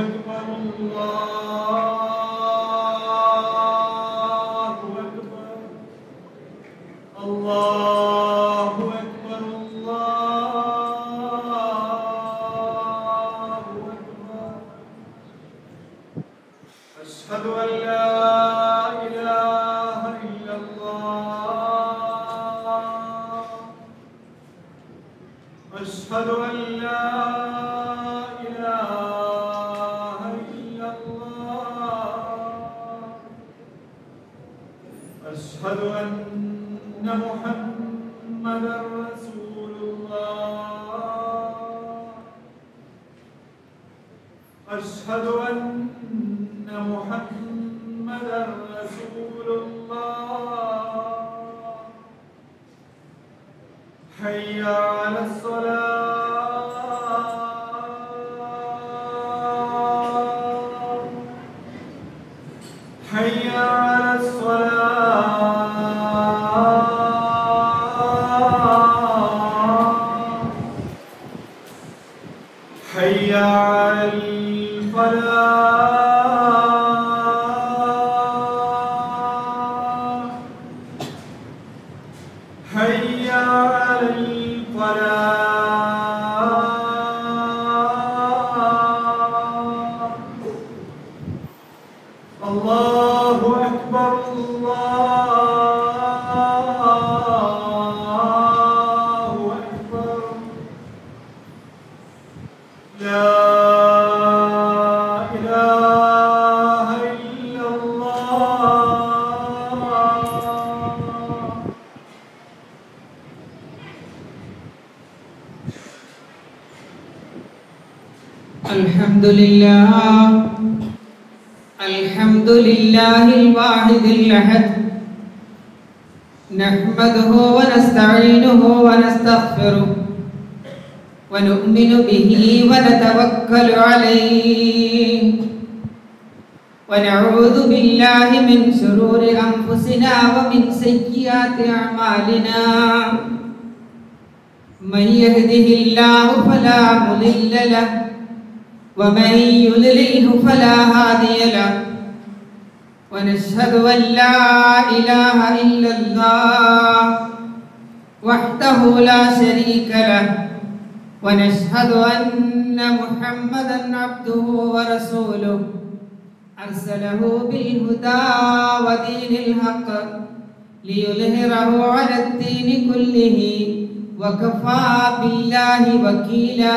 أكبر الله أكبر الله أكبر الله أكبر أشهد أن لا إله إلا الله أشهد أن لا إله إلا الله أشهد أن محمدا رسول الله أشهد أن محمدا رسول الله حي على الصلاة حي على الصلاة حي على الفلاح حي على الفلاح الله أكبر الله أكبر لا إله إلا الله الحمد لله الحمد لله الواحد الأحد نحمده ونستعينه ونستغفره ونؤمن به ونتوكل عليه ونعوذ بالله من شرور أنفسنا ومن سيئات أعمالنا من يهده الله فلا مضل له ومن يضلله فلا هادي له ونشهد ان لا اله الا الله وحده لا شريك له ونشهد ان محمدا عبده ورسوله ارسله بالهدى ودين الحق ليظهره على الدين كله وكفى بالله وكيلا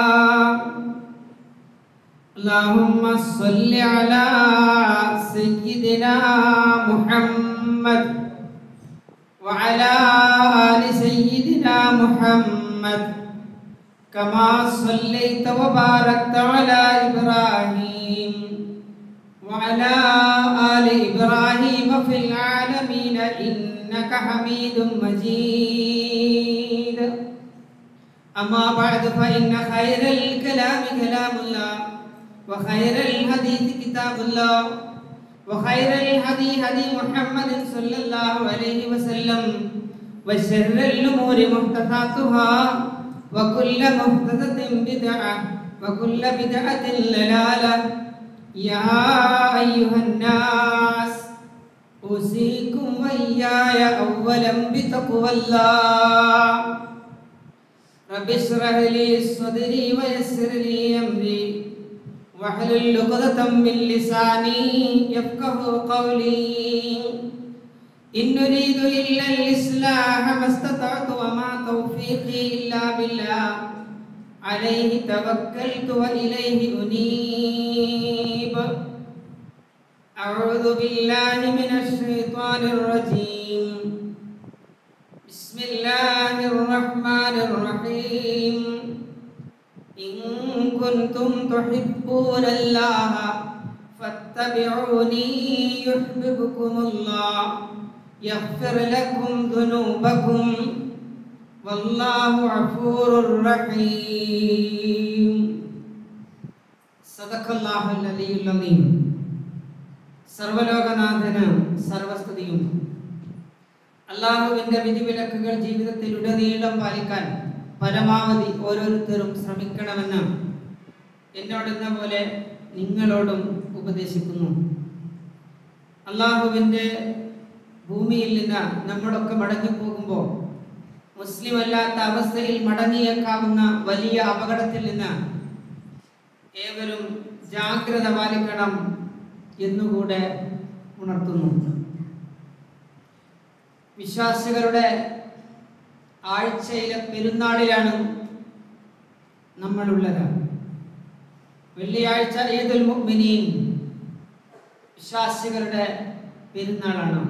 اللهم صل على سيدنا محمد وعلى آل سيدنا محمد كما صليت وباركت على إبراهيم وعلى آل إبراهيم في العالمين إنك حميد مجيد أما بعد فإن خير الكلام كلام الله وخير الحديث كتاب الله وخير الهدي هدي محمد صلى الله عليه وسلم وشر الأمور محدثاتها وكل محدثة بدعة وكل بدعة ضلالة يا أيها الناس أوصيكم وإياي أولا بتقوى الله رب اشرح لي صدري ويسر لي أمري واحلل عقدة من لساني يفقه قولي إن نريد إلا الإصلاح ما استطعت وما توفيقي إلا بالله عليه توكلت وإليه أنيب أعوذ بالله من الشيطان الرجيم بسم الله الرحمن الرحيم إن كنتم تحبون الله فاتبعوني يحببكم الله يغفر لكم ذنوبكم والله غفور رحيم صدق الله العلي العظيم സർവലോകനാഥന് സർവസ്തുതിയും അള്ളാഹുവിന്റെ വിധിവിലക്കുകൾ ജീവിതത്തിലുടനീളം പാലിക്കാൻ പരമാവധി ഓരോരുത്തരും ശ്രമിക്കണമെന്ന് എന്നോടെന്ന പോലെ നിങ്ങളോടും ഉപദേശിക്കുന്നു അള്ളാഹുവിൻ്റെ ഭൂമിയിൽ നിന്ന് നമ്മളൊക്കെ മടങ്ങി പോകുമ്പോൾ മുസ്ലിം അല്ലാത്ത അവസ്ഥയിൽ മടങ്ങിയേക്കാവുന്ന വലിയ അപകടത്തിൽ നിന്ന് ഏവരും ജാഗ്രത പാലിക്കണം എന്നുകൂടെ ഉണർത്തുന്നു വിശ്വാസികളുടെ ആഴ്ചയിലെ പെരുന്നാളിലാണ് നമ്മളുള്ളത് വെള്ളിയാഴ്ച ഈദുൽ മുഅ്മിനീൻ വിശ്വാസികളുടെ പെരുന്നാളാണ്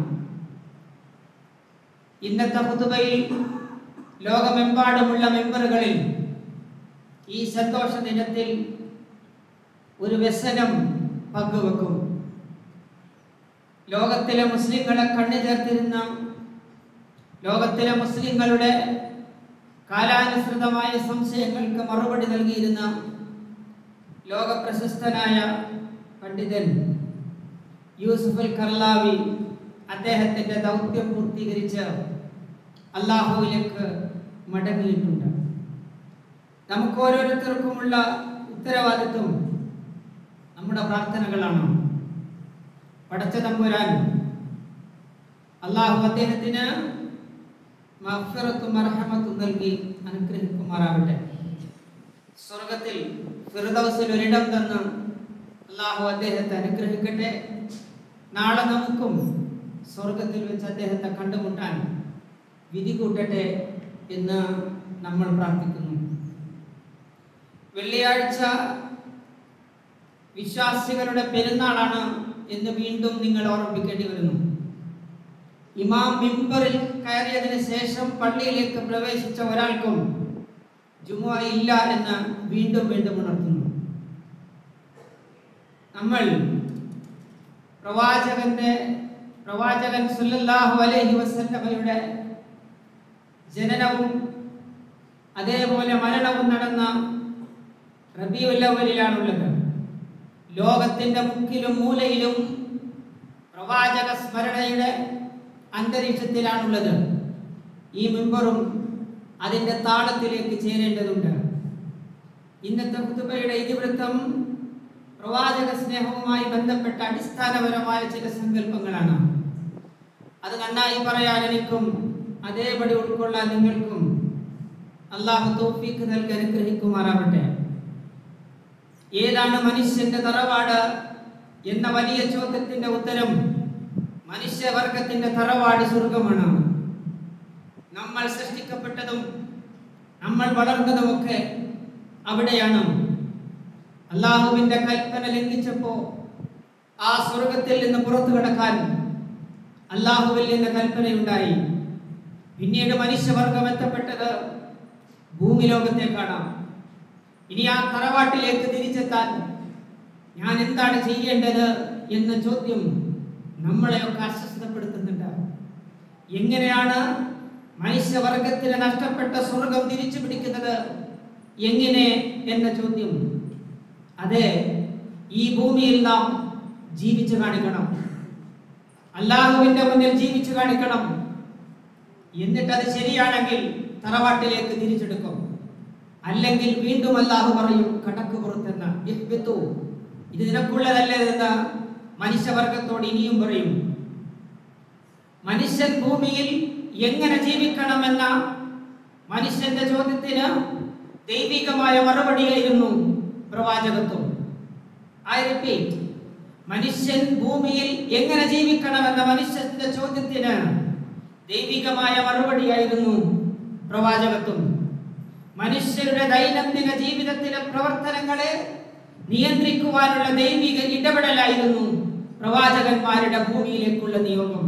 ഇന്നത്തെ ഹുതുബയിൽ ലോകമെമ്പാടുമുള്ള മെമ്പറുകളിൽ ഈ സന്തോഷ ദിനത്തിൽ ഒരു വ്യസനം പങ്കുവെക്കും ലോകത്തിലെ മുസ്ലിങ്ങളെ കണ്ണു ചേർത്തിരുന്ന ലോകത്തിലെ മുസ്ലിങ്ങളുടെ കാലാനുസൃതമായ സംശയങ്ങൾക്ക് മറുപടി നൽകിയിരുന്ന ലോകപ്രശസ്തനായ പണ്ഡിതൻ യൂസുഫുൽ കർലാവി അദ്ദേഹത്തിൻ്റെ ദൗത്യം പൂർത്തീകരിച്ച് അള്ളാഹുവിലേക്ക് മടങ്ങിയിട്ടുണ്ട് നമുക്ക് ഓരോരുത്തർക്കുമുള്ള ഉത്തരവാദിത്വം നമ്മുടെ പ്രാർത്ഥനകളാണ് പടച്ച തമ്പുരാൻ അള്ളാഹു അദ്ദേഹത്തിന് മഫ്ഫിറത്തും മർഹമത്തും നൽകി അനുഗ്രഹിക്കുമാറാവട്ടെ സ്വർഗത്തിൽ ഫിർദൗസിൽ ഒരിടം തന്ന് അള്ളാഹു അദ്ദേഹത്തെ അനുഗ്രഹിക്കട്ടെ നാളെ നമുക്കും സ്വർഗത്തിൽ വെച്ച് അദ്ദേഹത്തെ കണ്ടുമുട്ടാൻ വിധി കൂട്ടട്ടെ എന്ന് നമ്മൾ പ്രാർത്ഥിക്കുന്നു വെള്ളിയാഴ്ച വിശ്വാസികളുടെ പെരുന്നാളാണ് എന്ന് വീണ്ടും നിങ്ങൾ ഓർമ്മിക്കേണ്ടി വരുന്നു ഇമാം മിമ്പറിൽ കയറിയതിന് ശേഷം പള്ളിയിലേക്ക് പ്രവേശിച്ച ഒരാൾക്കും ജുമുഅ ഇല്ല എന്ന് വീണ്ടും വീണ്ടും ഉണർത്തുന്നു നമ്മൾ പ്രവാചകന്റെ പ്രവാചകൻ സുല്ലല്ലാഹു അലൈഹി വസല്ലമയുടെ ജനനവും അതേപോലെ മരണവും നടന്ന റബീഉൽ അവലിലാണുള്ളത് ലോകത്തിന്റെ മുക്കിലും മൂലയിലും പ്രവാചക സ്മരണയുടെ അന്തരീക്ഷത്തിലാണുള്ളത് ഈ മെമ്പറും അതിൻ്റെ താളത്തിലേക്ക് ചേരേണ്ടതുണ്ട് ഇന്നത്തെ കുത്തുബയുടെ ഇതിവൃത്തം പ്രവാചക സ്നേഹവുമായി ബന്ധപ്പെട്ട അടിസ്ഥാനപരമായ ചില സങ്കല്പങ്ങളാണ് അത് നന്നായി പറയാൻ എനിക്കും അതേപടി ഉൾക്കൊള്ളാൻ നിങ്ങൾക്കും അള്ളാഹു തോഫീക്ക് നൽകി അനുഗ്രഹിക്കുമാറാവട്ടെ ഏതാണ് മനുഷ്യന്റെ തറവാട് എന്ന വലിയ ചോദ്യത്തിന്റെ ഉത്തരം മനുഷ്യവർഗത്തിന്റെ തറവാട് സ്വർഗമാണ് നമ്മൾ സൃഷ്ടിക്കപ്പെട്ടതും നമ്മൾ വളർന്നതുമൊക്കെ അവിടെയാണ് അള്ളാഹുവിന്റെ കൽപ്പന ലംഘിച്ചപ്പോ ആ സ്വർഗത്തിൽ നിന്ന് പുറത്തു കടക്കാൻ അള്ളാഹുവിൽ നിന്ന് കൽപ്പനയുണ്ടായി പിന്നീട് മനുഷ്യവർഗം എത്തപ്പെട്ടത് ഭൂമി ലോകത്തേക്കാണ് ഇനി ആ തറവാട്ടിലേക്ക് തിരിച്ചെത്താൻ ഞാൻ എന്താണ് ചെയ്യേണ്ടത് എന്ന ചോദ്യം നമ്മളെയൊക്കെ അസ്വസ്ഥപ്പെടുത്തുന്നുണ്ട് എങ്ങനെയാണ് മനുഷ്യവർഗത്തിന് നഷ്ടപ്പെട്ട സ്വർഗം തിരിച്ചു പിടിക്കുന്നത് എങ്ങനെ എന്ന ചോദ്യം അതെ ഈ ഭൂമിയിൽ നാം ജീവിച്ചു കാണിക്കണം അള്ളാഹുവിന്റെ മുന്നിൽ ജീവിച്ചു കാണിക്കണം എന്നിട്ട് അത് ശരിയാണെങ്കിൽ തറവാട്ടിലേക്ക് തിരിച്ചെടുക്കും അല്ലെങ്കിൽ വീണ്ടും അല്ലാഹു പറയും കടക്ക് പുറത്തെന്ന ഇഹ്ബിത്തു. ഇത് നിനക്കുള്ളതല്ലേ എന്ന് മനുഷ്യവർഗത്തോട് ഇനിയും പറയും മനുഷ്യൻ ഭൂമിയിൽ എങ്ങനെ ജീവിക്കണമെന്ന മനുഷ്യന്റെ ചോദ്യത്തിന് ദൈവികമായ മറുപടിയായിരുന്നു പ്രവാചകത്വം ഐ റിപ്പീറ്റ് മനുഷ്യൻ ഭൂമിയിൽ എങ്ങനെ ജീവിക്കണമെന്ന മനുഷ്യന്റെ ചോദ്യത്തിന് ദൈവികമായ മറുപടിയായിരുന്നു പ്രവാചകത്വം മനുഷ്യരുടെ ദൈനംദിന ജീവിതത്തിലെ പ്രവർത്തനങ്ങളെ നിയന്ത്രിക്കുവാനുള്ള ദൈവിക ഇടപെടലായിരുന്നു പ്രവാചകന്മാരുടെ ഭൂമിയിലേക്കുള്ള നിയോഗം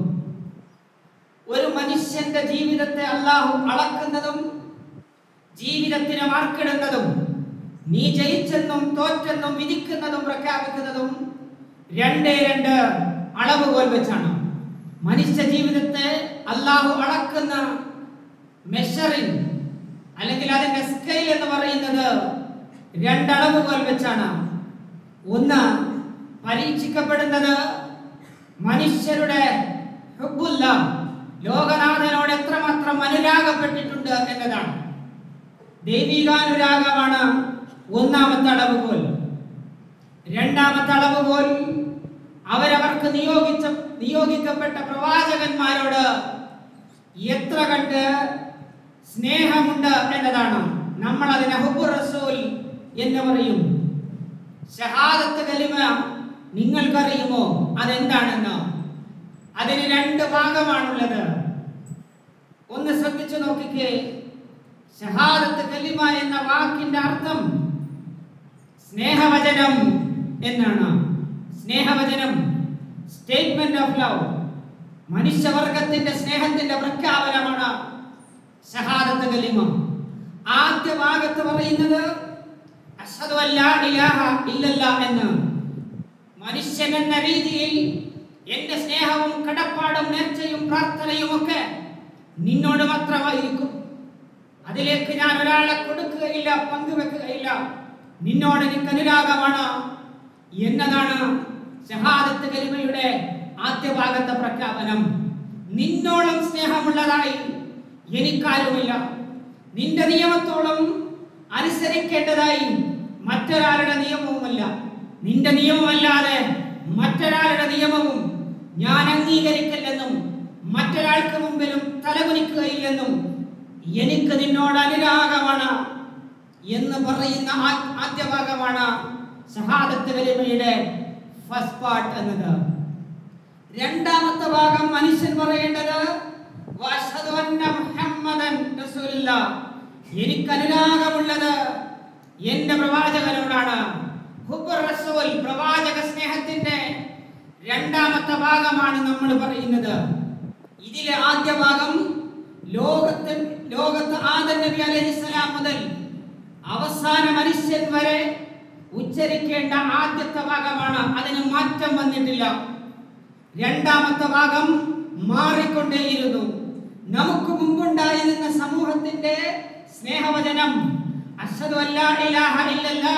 ഒരു മനുഷ്യന്റെ ജീവിതത്തെ അള്ളാഹു അളക്കുന്നതും ജീവിതത്തിന് മാർക്കിടുന്നതും നീ ജയിച്ചെന്നും തോറ്റെന്നും വിധിക്കുന്നതും പ്രഖ്യാപിക്കുന്നതും രണ്ടേ രണ്ട് അളവുകോൽ വെച്ചാണ് മനുഷ്യ ജീവിതത്തെ അള്ളാഹു അളക്കുന്ന മെഷറിംഗ് അല്ലെങ്കിൽ അതിന്റെ സ്കെയിൽ എന്ന് പറയുന്നത് രണ്ടളവുകോൽ വെച്ചാണ് ഒന്ന് പരീക്ഷിക്കപ്പെടുന്നത് മനുഷ്യരുടെ ഹുബ്ബുല്ല ലോകനാഥനോട് എത്രമാത്രം അനുരാഗപ്പെട്ടിട്ടുണ്ട് എന്നതാണ് ദൈവികാനുരാഗമാണ് ഒന്നാമത്തെ അളവുകോൽ രണ്ടാമത്തെ അളവുകോൽ അവരവർക്ക് നിയോഗിച്ച നിയോഗിക്കപ്പെട്ട പ്രവാചകന്മാരോട് എത്ര കണ്ട് സ്നേഹമുണ്ട് എന്നതാണ് നമ്മൾ അതിനെ ഹുബുർ റസൂൽ എന്ന് പറയും ഷഹാദത്ത് കലിമ നിങ്ങൾക്കറിയുമോ അതെന്താണെന്ന് അതിന് രണ്ട് ഭാഗമാണുള്ളത് ഒന്ന് ശ്രദ്ധിച്ചു നോക്കിക്കേ ഷഹാദത്ത് കലിമ എന്ന വാക്കിന്റെ അർത്ഥം സ്നേഹവചനം എന്നാണ് സ്നേഹവചനം സ്റ്റേറ്റ്മെന്റ് ഓഫ് ലവ് മനുഷ്യവർഗത്തിന്റെ സ്നേഹത്തിന്റെ പ്രഖ്യാപനമാണ് ഷഹാദത്ത് കലിമ ആദ്യ ഭാഗത്ത് പറയുന്നത് അഷ്ഹദു അല്ലാ ഇലാഹ ഇല്ലല്ലാ എന്ന് മനുഷ്യൻ എന്ന രീതിയിൽ എന്റെ സ്നേഹവും കടപ്പാടും നേർച്ചയും പ്രാർത്ഥനയും ഒക്കെ നിന്നോട് മാത്രമായിരിക്കും അതിലേക്ക് ഞാൻ ഒരാളെ കൊടുക്കുകയില്ല പങ്കുവെക്കുകയില്ല നിന്നോട് എനിക്ക് അനുരാഗമാണ് എന്നതാണ് ഷഹാദത്ത് കലിമയുടെ ആദ്യ ഭാഗത്തെ പ്രഖ്യാപനം നിന്നോളം സ്നേഹമുള്ളതായി എനിക്കാരുമില്ല നിന്റെ നിയമത്തോളം അനുസരിക്കേണ്ടതായി മറ്റൊരാളുടെ നിയമവുമല്ല നിന്റെ നിയമമല്ലാതെ മറ്റൊരാളുടെ നിയമവും ഞാൻ അംഗീകരിക്കില്ലെന്നും മറ്റൊരാൾക്ക് മുമ്പിലും തലകുനിക്കുകയില്ലെന്നും എനിക്ക് നിന്നോട് അനുരാഗമാണ് എന്ന് പറയുന്ന ആ- ആദ്യ ഭാഗമാണ് ഷഹാദത്ത് കലിമയുടെ ഫസ്റ്റ് പാർട്ട് എന്നത് രണ്ടാമത്തെ ഭാഗം മനുഷ്യൻ പറയേണ്ടത് വഅശ്ഹദു അന്ന മുഹമ്മദൻ റസൂലുള്ളാഹ്. എനിക്ക് അനുരാഗമുള്ളത് എന്റെ പ്രവാചകനോടാണ് ഹുബ്ബുർ റസൂൽ പ്രവാചക സ്നേഹത്തിന്റെ രണ്ടാമത്തെ ഭാഗമാണ് നമ്മൾ പറയുന്നത് ഇതിലെ ആദ്യ ഭാഗം ലോകത്ത് ലോകത്ത് ആദം നബി അലൈഹിസ്സലാം മുതൽ അവസാന മനുഷ്യൻ വരെ ഉച്ചരിക്കേണ്ട ആദ്യത്തെ ഭാഗമാണ് അതിന് മാറ്റം വന്നിട്ടില്ല രണ്ടാമത്തെ ഭാഗം മാറിക്കൊണ്ടേയിരുന്നു നമുക്ക് മുമ്പുണ്ടായിരുന്ന സമൂഹത്തിന്റെ സ്നേഹവചനം അഷ്ഹദു അല്ലാ ഇലാഹ ഇല്ലല്ലാ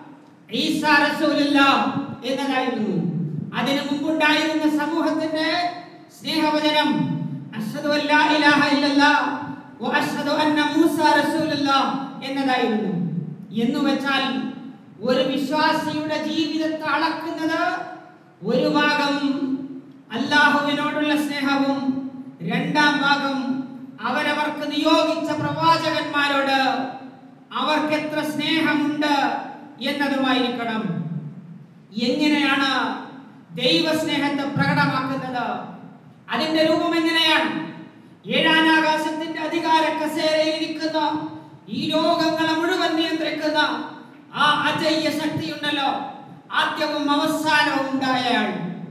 ഈസാ റസൂലുള്ളാ എന്നതായിരുന്നു അതിനു മുമ്പുണ്ടായിരുന്ന സമൂഹത്തിന്റെ സ്നേഹവചനം അഷ്ഹദു അല്ലാ ഇലാഹ ഇല്ലല്ലാ വ അഷ്ഹദു അന്ന മൂസ റസൂലുള്ളാ എന്നതായിരുന്നു എന്ന് വെച്ചാൽ ഒരു വിശ്വാസിയുടെ ജീവിതത്തെ അളക്കുന്നത് ഒരു ഭാഗം അല്ലാഹുവിനോടുള്ള സ്നേഹവും രണ്ടാം ഭാഗം അവരവർക്ക് നിയോഗിച്ച പ്രവാചകന്മാരോട് അവർക്ക് എത്ര സ്നേഹമുണ്ട് എന്നതുമായിരിക്കണം എങ്ങനെയാണ് ദൈവസ്നേഹത്തെ പ്രകടമാക്കുന്നത് അതിന്റെ രൂപം എങ്ങനെയാണ് ഏഴാനാകാശത്തിന്റെ അധികാര കസേരയിൽ ഇരിക്കുന്ന ഈ ലോകങ്ങളെ മുഴുവൻ നിയന്ത്രിക്കുന്ന ആ അജയ്യ ശക്തിയുണ്ടല്ലോ ആദ്യവും അവസാനവും ഉണ്ടായയാൾ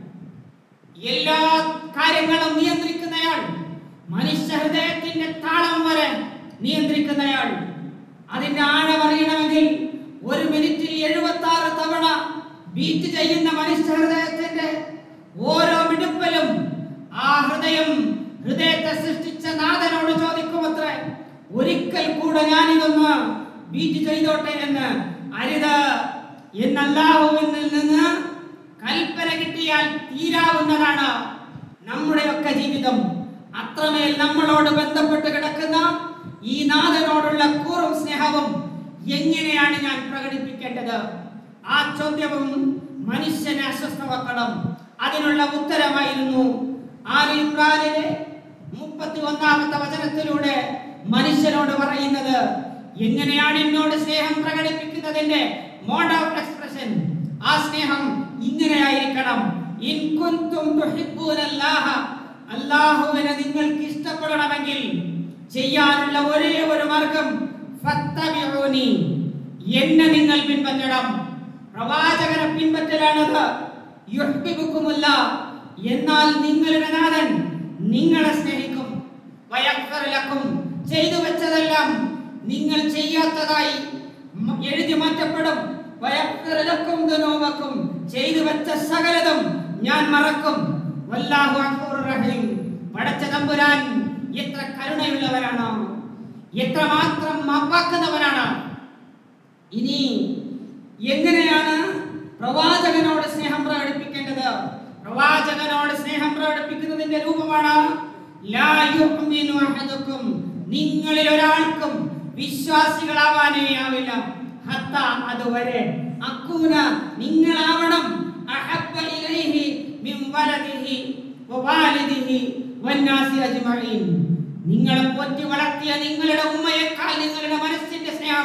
എല്ലാ കാര്യങ്ങളും നിയന്ത്രിക്കുന്നയാൾ മനുഷ്യ ഹൃദയത്തിന്റെ താളം വരെ നിയന്ത്രിക്കുന്നയാൾ അതിന്റെ ആഴമറിയണമെങ്കിൽ ഒരു മിനിറ്റിൽ എഴുപത്തി ആറ് തവണ ബീറ്റ് ചെയ്യുന്ന മനുഷ്യ ഹൃദയത്തിന്റെ ഓരോ മിടുപ്പലും ആ ഹൃദയം ഹൃദയത്തെ സൃഷ്ടിച്ച നാഥനോട് ചോദിക്കുമത്രേ ഒരിക്കൽ കൂടെ ഞാനിതൊന്ന് ബീറ്റ് ചെയ്തോട്ടെ എന്ന് അരുത് എന്നല്ലാഹുവിൽ നിന്ന് കൽപ്പന കിട്ടിയാൽ തീരാവുന്നതാണ് നമ്മുടെയൊക്കെ ജീവിതം അത്രമേൽ നമ്മളോട് ബന്ധപ്പെട്ട് കിടക്കുന്ന ഈ നാഥനോടുള്ള കൂറും സ്നേഹവും എങ്ങനെയാണ് ഞാൻ പ്രകടിപ്പിക്കേണ്ടത് ആ ചോദ്യവും മനുഷ്യനെ അസ്വസ്ഥമാക്കണം അതിനുള്ള ഉത്തരമായിരുന്നു ആലി ഇമ്രാനിലെ മുപ്പത്തി ഒന്നാമത്തെ വചനത്തിലൂടെ മനുഷ്യനോട് പറയുന്നത് എങ്ങനെയാണ് എന്നോട് സ്നേഹം പ്രകടിപ്പിക്കുന്നതിന്റെ മോഡ് ഓഫ് എക്സ്പ്രഷൻ ആ സ്നേഹം ഇങ്ങനെയായിരിക്കണം ഇൻ കുന്തും തുഹിബ്ബൂനല്ലാഹ അല്ലാഹുവിനെ നിങ്ങൾക്ക് ഇഷ്ടപ്പെടണമെങ്കിൽ ചെയ്യാനുള്ള ഒരേ ഒരു മാർഗം ഫത്തബിഊനി എന്നെ നിങ്ങൾ പിൻപറ്റണം പ്രവാചകനെ പിൻപറ്റലാണത് യുഹ്ബിബുക്കുമുല്ല എന്നാൽ നിങ്ങളുടെ നാഥൻ നിങ്ങളെ സ്നേഹിക്കും വയഗ്ഫിർ ലക്കും ചെയ്തു വെച്ചതെല്ലാം നിങ്ങൾ ചെയ്യാത്തതായി മ- എഴുതി മാറ്റപ്പെടും വയഗ്ഫിർ ലക്കും ദുനൂബക്കും ചെയ്തു വെച്ച സകലതും ഞാൻ മറക്കും വല്ലാഹു ഗഫൂറുർ റഹീം പടച്ച തമ്പുരാൻ എത്ര കരുണയുള്ളവരാണ് എത്രമാത്രം മാപ്പാക്കുന്നവനാണ് ഇനി എങ്ങനെയാണ് പ്രവാചകനോട് സ്നേഹം പ്രകടിപ്പിക്കേണ്ടത് പ്രവാചകനോട് സ്നേഹം പ്രകടിപ്പിക്കുന്നതിന്റെ രൂപമാണ് ലാ യുഅ്മിനു അഹദുക്കും നിങ്ങളിൽ ഒരാൾക്കും വിശ്വാസികളാവാനേ ആവില്ല ഹത്ത ഹത്ത അതുവരെ അക്കൂന നിങ്ങളാവണം അഹബ്ബ ഇലൈഹി മിൻ വലദിഹി വവാലിദിഹി വന്നാസി അജ്മഈൻ നിങ്ങളെ പോറ്റി വളർത്തിയ നിങ്ങളുടെ ഉമ്മയേക്കാൾ നിങ്ങളുടെ മനസ്സിന്റെ സ്നേഹം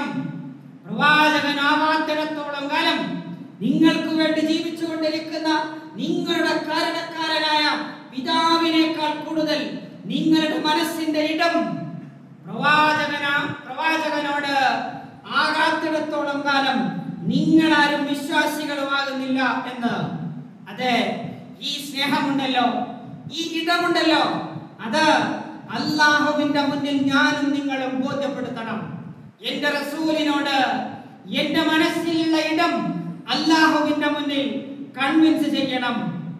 പ്രവാചകനാവാത്തിടത്തോളം കാലം നിങ്ങൾക്ക് വേണ്ടി ജീവിച്ചുകൊണ്ടിരിക്കുന്ന നിങ്ങളുടെ കാരണക്കാരനായ പിതാവിനേക്കാൾ കൂടുതൽ നിങ്ങളുടെ മനസ്സിന്റെ ഇടം പ്രവാചകന പ്രവാചകനോട് ആകാത്തിടത്തോളം കാലം നിങ്ങളാരും വിശ്വാസികളുമാകുന്നില്ല എന്ന് അതെ ഈ സ്നേഹമുണ്ടല്ലോ ഈ ഇടമുണ്ടല്ലോ അത് അള്ളാഹുവിന്റെ മുന്നിൽ ഞാനും നിങ്ങളും ബോധ്യപ്പെടുത്തണം എന്റെ റസൂലിനോട് എന്റെ മനസ്സിലുള്ള ഇടം അള്ളാഹുവിന്റെ മുന്നിൽ കൺവിൻസ് ചെയ്യണം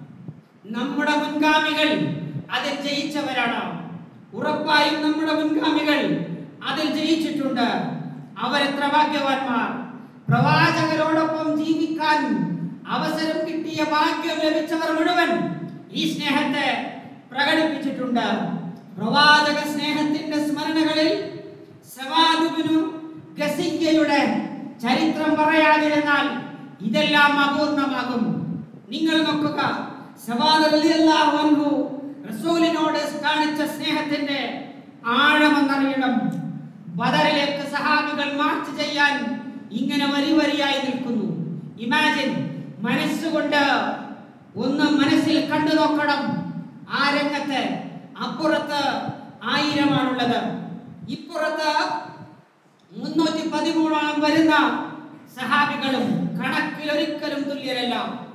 നമ്മുടെ മുൻഗാമികൾ അതിൽ ജയിച്ചവരാണ് ഉറപ്പായും നമ്മുടെ മുൻഗാമികൾ അതിൽ ജയിച്ചിട്ടുണ്ട് അവരെത്ര ഭാഗ്യവാന്മാർ പ്രവാചകരോടൊപ്പം ജീവിക്കാൻ അവസരം കിട്ടിയ ഭാഗ്യം ലഭിച്ചവർ മുഴുവൻ ഈ സ്നേഹത്തെ പ്രകടിപ്പിച്ചിട്ടുണ്ട് പ്രവാചക സ്നേഹത്തിന്റെ സ്മരണകളിൽ സവാദുബിനു ഗസിക്കയുടെ ചരിത്രം പറയാതിരുന്നാൽ ഇതെല്ലാം അപൂർണമാകും നിങ്ങൾ നോക്കുക സവാദ് റളിയല്ലാഹു അൻഹു റസൂലിനോട് കാണിച്ച സ്നേഹത്തിന്റെ ആഴമെന്നറിയണം ബദറിലേക്ക് സഹാബികൾ മാർച്ച് ചെയ്യാൻ ഇങ്ങനെ വരി വരിയായി നിൽക്കുന്നു ഇമാജിൻ മനസ്സുകൊണ്ട് ഒന്ന് മനസ്സിൽ കണ്ടു നോക്കണം ആ രംഗത്ത് അപ്പുറത്ത് ആയിരമാണുള്ളത് ഇപ്പുറത്ത് മുന്നൂറ്റി പതിമൂന്നോളം വരുന്ന സഹാബികളും കണക്കിൽ ഒരിക്കലും തുല്യരല്ല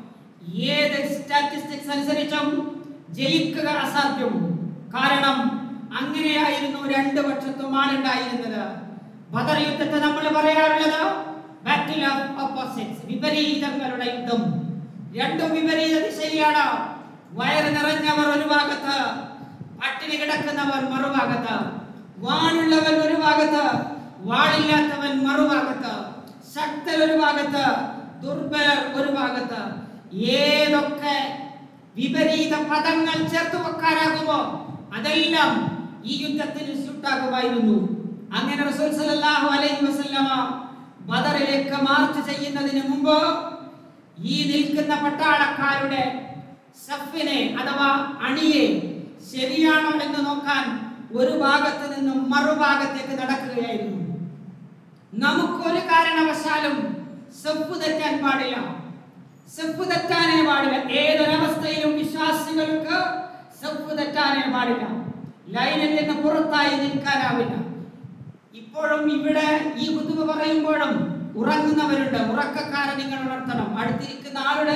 ഏത് സ്റ്റാറ്റിസ്റ്റിക്സ് അനുസരിച്ചും ജയിക്കുക അസാധ്യം കാരണം അങ്ങനെയായിരുന്നു രണ്ട് പക്ഷത്തും ആളുണ്ടായിരുന്നത് ബദർ യുദ്ധത്തെ നമ്മൾ പറയാറുള്ളത് ബാറ്റിൽ ഓഫ് ഓപ്പോസിറ്റ്സ് വിപരീതങ്ങളുടെ യുദ്ധം രണ്ടും വിപരീത ദിശയിലാണ് വയറ് നിറഞ്ഞവർ ഒരു ഭാഗത്ത് പട്ടിണി കിടക്കുന്നവർ മറുഭാഗത്ത് വാളുള്ളവൻ ഒരു ഭാഗത്ത് വാളില്ലാത്തവൻ മറുഭാഗത്ത് ശക്തർ ഒരു ഭാഗത്ത് ദുർബലർ ഒരു ഭാഗത്ത് ഏതൊക്കെ വിപരീത പദങ്ങൾ ചേർത്ത് വെക്കാനാകുമോ അതെല്ലാം ഈ യുദ്ധത്തിന് സ്യൂട്ടാകുമായിരുന്നു അങ്ങനെ റസൂൽ സല്ലല്ലാഹു അലൈഹി വസല്ലമ ബദറിലേക്ക് മാർച്ച് ചെയ്യുന്നതിന് മുമ്പ് ഈ നിൽക്കുന്ന പട്ടാളക്കാരുടെ സഫിനെ അഥവാ അണിയെ ശരിയാണോ എന്ന് നോക്കാൻ ഒരു ഭാഗത്ത് നിന്നും മറുഭാഗത്തേക്ക് നടക്കുകയായിരുന്നു നമുക്കൊരു കാരണവശാലും സെഫ് തെറ്റാൻ പാടില്ല സെഫ് തെറ്റാനേ പാടില്ല ഏതൊരവസ്ഥയിലും വിശ്വാസികൾക്ക് സെഫ് തെറ്റാനേ പാടില്ല ലൈനിൽ നിന്ന് പുറത്തായി നിൽക്കാനാവില്ല ഇപ്പോഴും ഇവിടെ ഈ കുത്തുമ പറയുമ്പോഴും ഉറങ്ങുന്നവരുണ്ട് ഉറക്കക്കാരെ നിങ്ങൾ ഉണർത്തണം അടുത്തിരിക്കുന്ന ആളുടെ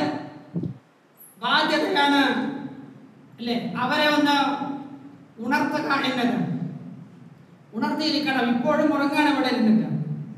ബാധ്യതയാണ് അല്ലെ അവരെ ഒന്ന് ഉണർത്തുക എന്നത് ഉണർത്തിയിരിക്കണം ഇപ്പോഴും ഉറങ്ങാൻ അവിടെ ഇരുന്നിട്ട്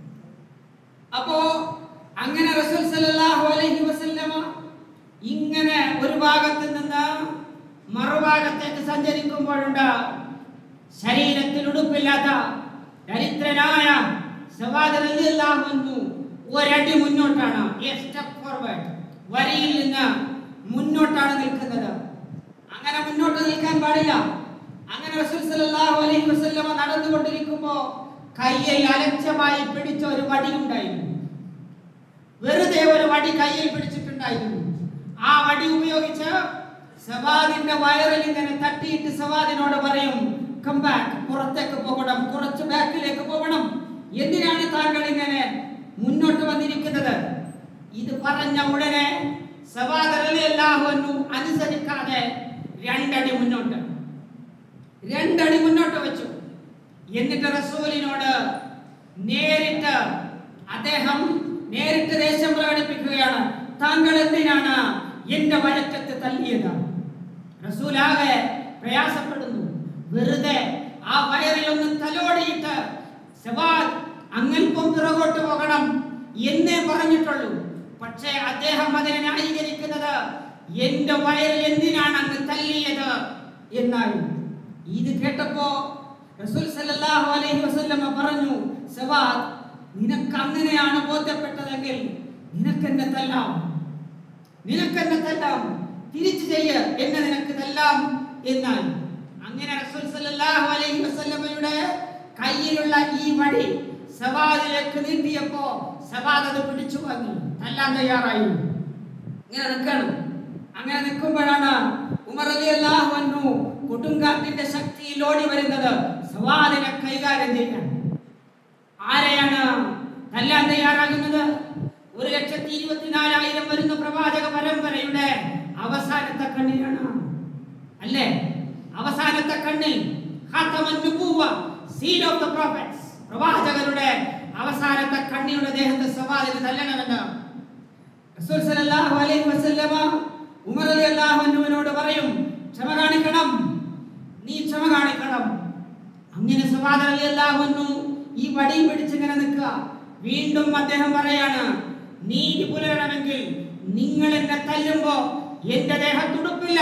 അപ്പോ അങ്ങനെ റസൂൽ സല്ലല്ലാഹു അലൈഹി വസല്ലമ ഇങ്ങനെ ഒരു ഭാഗത്ത് നിന്ന് മറുഭാഗത്തേക്ക് സഞ്ചരിക്കുമ്പോഴുണ്ട് ശരീരത്തിൽ ഉടുപ്പില്ലാത്ത ദരിദ്രനായ സവാദ് റളിയല്ലാഹു അൻഹു ഒരടി മുന്നോട്ടാണ് a step forward വരിയിൽ നിന്ന് മുന്നോട്ടാണ് നിൽക്കുന്നത് അങ്ങനെ മുന്നോട്ട് നിൽക്കാൻ പാടില്ല അങ്ങനെ റസൂൽ സല്ലല്ലാഹു അലൈഹി വസല്ലമ നടന്നുകൊണ്ടിരിക്കുമ്പോ കയ്യിൽ അലക്ഷ്യമായി പിടിച്ച ഒരു വടി ഉണ്ടായിരുന്നു വെറുതെ ഒരു വടി കയ്യിൽ പിടിച്ചിട്ടുണ്ടായിരുന്നു ആ വടി ഉപയോഗിച്ച് സവാദിന്റെ വയറിൽ ഇങ്ങനെ തട്ടിയിട്ട് സവാദിനോട് പറയും കം ബാക്ക് പുറത്തേക്ക് പോകണം കുറച്ച് ബാക്കിലേക്ക് പോകണം എന്തിനാണ് താങ്കൾ ഇങ്ങനെ മുന്നോട്ട് വന്നിരിക്കുന്നത് ഇത് പറഞ്ഞ ഉടനെ സവാദറലിയല്ലാഹുവന്നു അനുസരിക്കാതെ രണ്ടടി മുന്നോട്ട് രണ്ടടി മുന്നോട്ട് വെച്ചു എന്നിട്ട് റസൂലിനോട് നേരിട്ട് അദ്ദേഹം നേരിട്ട് ദേഷ്യം പ്രകടിപ്പിക്കുകയാണ് താങ്കൾ എന്തിനാണ് എന്റെ വഴക്കത്ത് തല്ലിയത് റസൂലാകെ പ്രയാസപ്പെടുന്നു വെറുതെ ആ വയറിൽ ഒന്ന് തലോടിയിട്ട് സവാദ് അങ്ങൽപ്പം പിറകോട്ട് പോകണം എന്നേ പറഞ്ഞിട്ടുള്ളൂ പക്ഷേ അദ്ദേഹം അതിനെ ന്യായീകരിക്കുന്നത് എന്റെ വയറിൽ എന്തിനാണ് അങ്ങ് തല്ലിയത് എന്നാണ് ഇത് കേട്ടപ്പോ റസൂൽ സല്ലല്ലാഹു അലൈഹി വസല്ലമ പറഞ്ഞു സവാദ് നിനക്ക് അങ്ങനെയാണ് ബോധ്യപ്പെട്ടതെങ്കിൽ നിനക്കെന്നെ തല്ലാം നിനക്കെന്നെ തല്ലാം തിരിച്ചു ചെയ്യ എന്നെ നിനക്ക് തല്ലാം എന്നാൽ അങ്ങനെ റസൂൽ സല്ലല്ലാഹു അലൈഹി വസല്ലമയുടെ കയ്യിലുള്ള ഈ വടി സവാദിലേക്ക് നീട്ടിയപ്പോ സവാദ് അത് പിടിച്ചു വാങ്ങി തല്ലാൻ തയ്യാറായി ഇങ്ങനെ നിൽക്കണം അങ്ങനെ നിൽക്കുമ്പോഴാണ് ഉമർ അലി അള്ളാഹു അന്നു കൊടുങ്കാറ്റിന്റെ ശക്തിയിൽ ഓടി വരുന്നത് സവാദിനെ കൈകാര്യം ചെയ്യാൻ ആരെയാണ് തല്ലാൻ തയ്യാറാകുന്നത് ഒരു ലക്ഷത്തി ഇരുപത്തിനാലായിരം വരുന്ന പ്രവാചക പരമ്പരയുടെ അവസാനത്തെ കണ്ണിലാണ് അല്ലേ അവസാനത്തെ കണ്ണിൽ ഖാത്തമൻ നുബുവ സീൽ ഓഫ് ദ പ്രോഫറ്റ്സ് പ്രവാചകരുടെ അവസാനത്തെ കണ്ണിയുടെ ദേഹത്തെ സവാദിന് തല്ലണമെന്ന് റസൂൽ സല്ലല്ലാഹു അലൈഹി വസല്ലമ ഉമർ റളിയല്ലാഹു അൻഹുവിനോട് പറയും ക്ഷമ കാണിക്കണം നീ ക്ഷമ കാണിക്കണം അങ്ങനെ സവാദ റളിയല്ലാഹു അൻഹു ഈ വടി പിടിച്ചിങ്ങനെ നിൽക്കുക വീണ്ടും അദ്ദേഹം പറയാണ് നീതി പുലരണമെങ്കിൽ നിങ്ങൾ എന്നെ തല്ലുമ്പോ എന്റെ ദേഹത്തുടുപ്പില്ല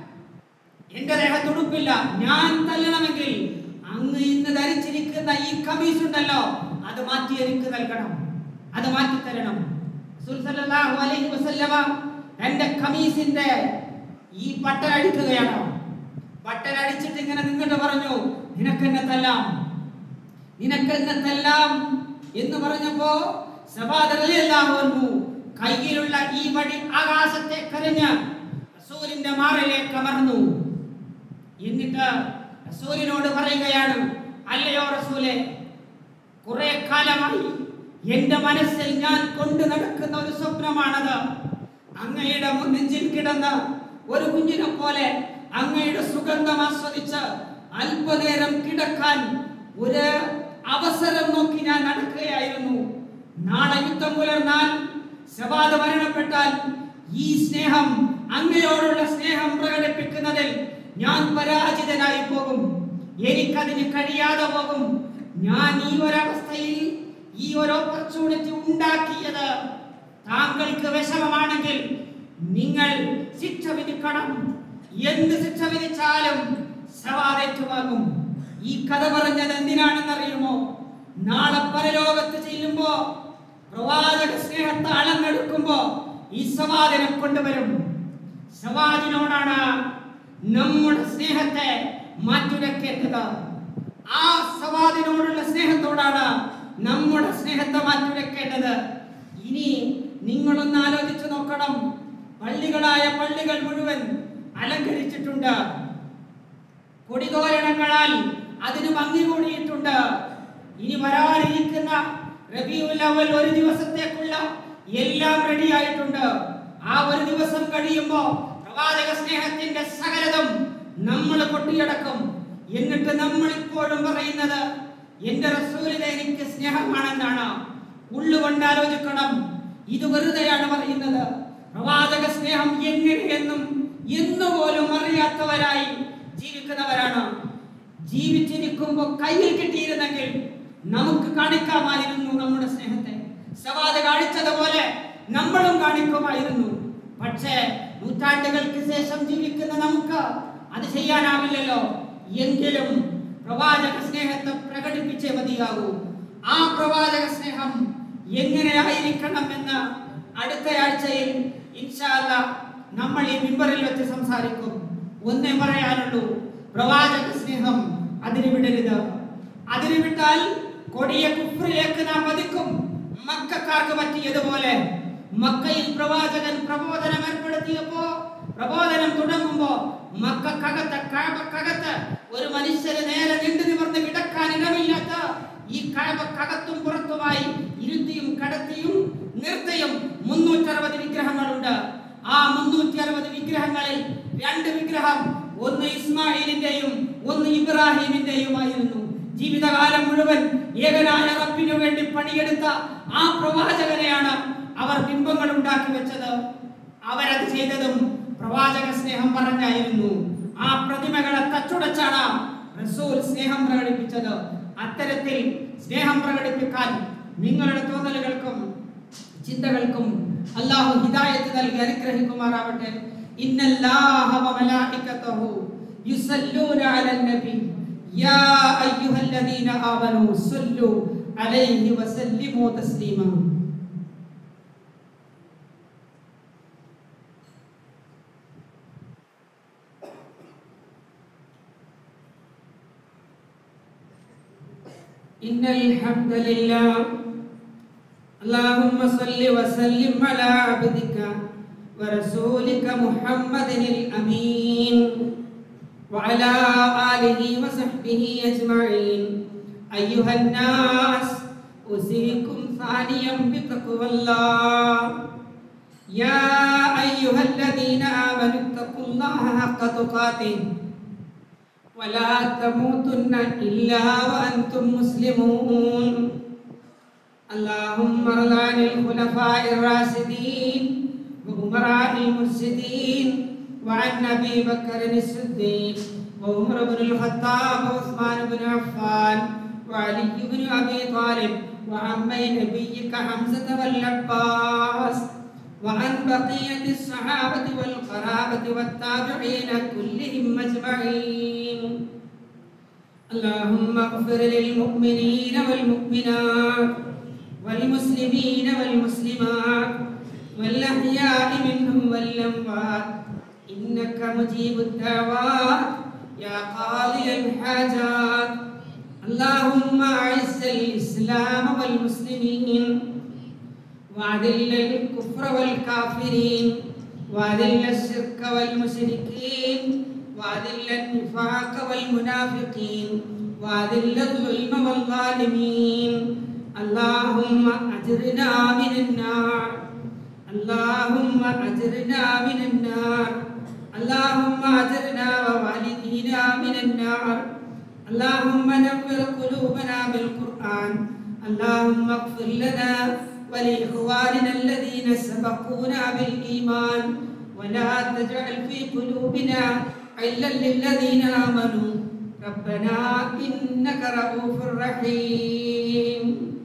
എന്റെ ദേഹത്തുടുപ്പില്ല ഞാൻ തല്ലണമെങ്കിൽ അങ്ങ് ഇന്ന് ധരിച്ചിരിക്കുന്ന ഈ കമീസ് ഉണ്ടല്ലോ അത് മാറ്റി എനിക്ക് നൽകണം അത് മാറ്റി തരണം റസൂൽ സല്ലല്ലാഹു അലൈഹി വസല്ലമ തന്റെ കമീസിന്റെ ഈ ബട്ടൺ അടിക്കുകയാണ് ബട്ടൺ അടിച്ചിട്ട് ഇങ്ങനെ നിന്നിട്ട് പറഞ്ഞു നിനക്കെന്നെ തല്ലാം നിനക്കെന്നെ തല്ലാം എന്ന് പറഞ്ഞപ്പോ സഭാതറിയല്ലാഹു അൻഹു കയ്യിലുള്ള ഈ വടി ആകാശത്തെ കരഞ്ഞ് റസൂലിന്റെ മാറിലേക്ക് അമർന്നു എന്നിട്ട് റസൂലിനോട് പറയുകയാണ് അല്ലയോ റസൂലെ കുറെ കാലമായി എന്റെ മനസ്സിൽ ഞാൻ കൊണ്ടു നടക്കുന്ന ഒരു സ്വപ്നമാണത് അങ്ങയുടെ നെഞ്ചിൽ കിടന്ന് ഒരു കുഞ്ഞിനെ പോലെ അങ്ങയുടെ സുഗന്ധം ആസ്വദിച്ച് അല്പനേരം കിടക്കാൻ ഒരു അവസരം നോക്കി ഞാൻ നടക്കുകയായിരുന്നു നാളെ യുദ്ധം പുലർന്നാൽ സവാദ മരണപ്പെട്ടാൽ ഈ സ്നേഹം അങ്ങയോടുള്ള സ്നേഹം പ്രകടിപ്പിക്കുന്നതിൽ ഞാൻ പരാജിതനായി പോകും എനിക്കതിന് കഴിയാതെ പോകും ഞാൻ ഈ ഒരവസ്ഥയിൽ ഈ ഒരു ഓപ്പർച്യൂണിറ്റി ഉണ്ടാക്കിയത് താങ്കൾക്ക് വിഷമമാണെങ്കിൽ നിങ്ങൾ ശിക്ഷ വിധിക്കണം എന്ത് ശിക്ഷ വിധിച്ചാലും സവാദേറ്റുവാങ്ങും ഈ കഥ പറഞ്ഞത് എന്തിനാണെന്നറിയുമോ നാളെ പരലോകത്ത് ചെല്ലുമ്പോ പ്രവാചക സ്നേഹത്തെ അളന്നെടുക്കുമ്പോ ഈ സവാദിനെ കൊണ്ടുവരും സവാദിനോടാണ് നമ്മുടെ സ്നേഹത്തെ മാറ്റുരക്കേണ്ടത് ആ സവാദിനോടുള്ള സ്നേഹത്തോടാണ് നമ്മുടെ സ്നേഹത്തെ മാറ്റുരക്കേണ്ടത് ഇനി നിങ്ങളൊന്ന് ആലോചിച്ചു നോക്കണം പള്ളികളായ പള്ളികൾ മുഴുവൻ അലങ്കരിച്ചിട്ടുണ്ട് കൊടിതോരണങ്ങളാൽ അതിന് ഭംഗി കൂടിയിട്ടുണ്ട് ഇനി വരാനിരിക്കുന്ന റബിയുൽ അവൽ ഒരു ദിവസത്തേക്കുള്ള എല്ലാം റെഡി ആയിട്ടുണ്ട് ആ ഒരു ദിവസം കഴിയുമ്പോ പ്രവാചക സ്നേഹത്തിന്റെ സകലതും നമ്മൾ കൊട്ടിയടക്കും എന്നിട്ട് നമ്മൾ ഇപ്പോഴും പറയുന്നത് എന്റെ റസൂലിനെ എനിക്ക് സ്നേഹമാണെന്നാണ് ഉള്ളുകൊണ്ട് ആലോചിക്കണം ഇത് വെറുതെയാണ് പറയുന്നത് പ്രവാചക സ്നേഹം എങ്ങനെയെന്നും എന്നുപോലും അറിയാത്തവരായി ജീവിക്കുന്നവരാണ് ജീവിച്ചിരിക്കുമ്പോൾ കയ്യിൽ കിട്ടിയിരുന്നെങ്കിൽ നമുക്ക് കാണിക്കാമായിരുന്നു നമ്മുടെ സ്നേഹത്തെ സവാദ കാണിച്ചതുപോലെ നമ്മളും കാണിക്കുമായിരുന്നു പക്ഷേ നൂറ്റാണ്ടുകൾക്ക് ശേഷം ജീവിക്കുന്ന നമുക്ക് അത് ചെയ്യാനാവില്ലല്ലോ എങ്കിലും പ്രവാചക സ്നേഹത്തെ പ്രകടിപ്പിച്ചേ മതിയാകൂ ആ പ്രവാചക സ്നേഹം എങ്ങനെയായിരിക്കണം എന്ന് അടുത്ത ആഴ്ചയിൽ ഇൻഷാ അല്ലാ നമ്മൾ ഈ മിമ്പറിൽ വെച്ച് സംസാരിക്കും ഒന്നേ പറയാനുള്ളൂ പ്രവാചക സ്നേഹം അതിന് വിടരുത് അതിന് വിട്ടാൽ കൊടിയ കുഫ്രിലേക്ക് നാം വധിക്കും മക്കാർക്ക് പറ്റിയതുപോലെ മക്കയിൽ പ്രവാചകൻ പ്രബോധനം ഏർപ്പെടുത്തിയപ്പോ പ്രബോധനം തുടങ്ങുമ്പോ മക്കക്കകത്ത് കാബക്കകത്ത് ഒരു മനുഷ്യന് നേരെ നീണ്ടു നിവർന്ന് കിടക്കാൻ ഇടമില്ലാത്ത ഈ കാബക്കകത്തും പുറത്തുമായി ഇരുത്തിയും കടത്തിയും നിർത്തിയും മുന്നൂറ്ററുപത് വിഗ്രഹങ്ങളുണ്ട് ആ മുന്നൂറ്റി അറുപത് വിഗ്രഹങ്ങളിൽ രണ്ട് വിഗ്രഹം ഒന്ന് ഇസ്മായിലിന്റെയും ഒന്ന് ഇബ്രാഹിമിന്റെയുമായിരുന്നു ജീവിതകാലം മുഴുവൻ ഏകനായ റബ്ബിനു വേണ്ടി പണിയെടുത്ത ആ പ്രവാചകനെയാണ് അവർ ബിംബങ്ങൾ ഉണ്ടാക്കി വെച്ചത് അവരത് ചെയ്തതും പ്രവാചക സ്നേഹം പറഞ്ഞായിരുന്നു ആ പ്രതിമകളെ തച്ചുടച്ചാണ് റസൂൽ സ്നേഹം പ്രകടിപ്പിച്ചത് അത്തരത്തിൽ സ്നേഹം പ്രകടിപ്പിക്കാൻ നിങ്ങളുടെ തോന്നലുകൾക്കും ചിന്തകൾക്കും അല്ലാഹു ഹിദായത്ത് നൽകി അനുഗ്രഹിക്കുമാറാവട്ടെ ഇന്നല്ലാഹ വമലായികതഹു യുസല്ലൂന അലൻ നബി യാ അയ്യുഹല്ലദീന ആമനൂ സല്ലു അലൈഹി വസല്ലിമു തസ്ലീമാ إن الحمد لله اللهم صل وسلم على عبدك ورسولك محمد الأمين وعلى آله وصحبه أجمعين أيها الناس أوصيكم ثانيا بتقوى الله يا أيها الذين آمنوا اتقوا الله حق تقاته ولا تموتن إلا وأنتم مسلمون اللهم ارض عن الخلفاء الراشدين وأمراء المرشدين وعن أبي بكر الصديق وعمر بن الخطاب وعثمان بن عفان وعلي بن أبي طالب وعمي نبيك حمزة والعباس وعن بقية الصحابة والقرابة والتابعين كلهم أجمعين اللهم اغفر للمؤمنين والمؤمنات والمسلمين والمسلمات والأحياء منهم والأموات إنك مجيب الدعوات يا قاضي الحاجات اللهم أعز الإسلام والمسلمين وأذل الكفر والكافرين وأذل الشرك والمشركين وأذل النفاق والمنافقين وأذل الظلم والظالمين اللهم أجرنا من النار اللهم أجرنا من النار اللهم أجرنا ووالدينا من النار اللهم نور قلوبنا بالقرآن اللهم اغفر لنا ولإخواننا الذين سبقونا بالإيمان ولا تجعل في قلوبنا غلا للذين آمنوا ربنا إنك رؤوف رحيم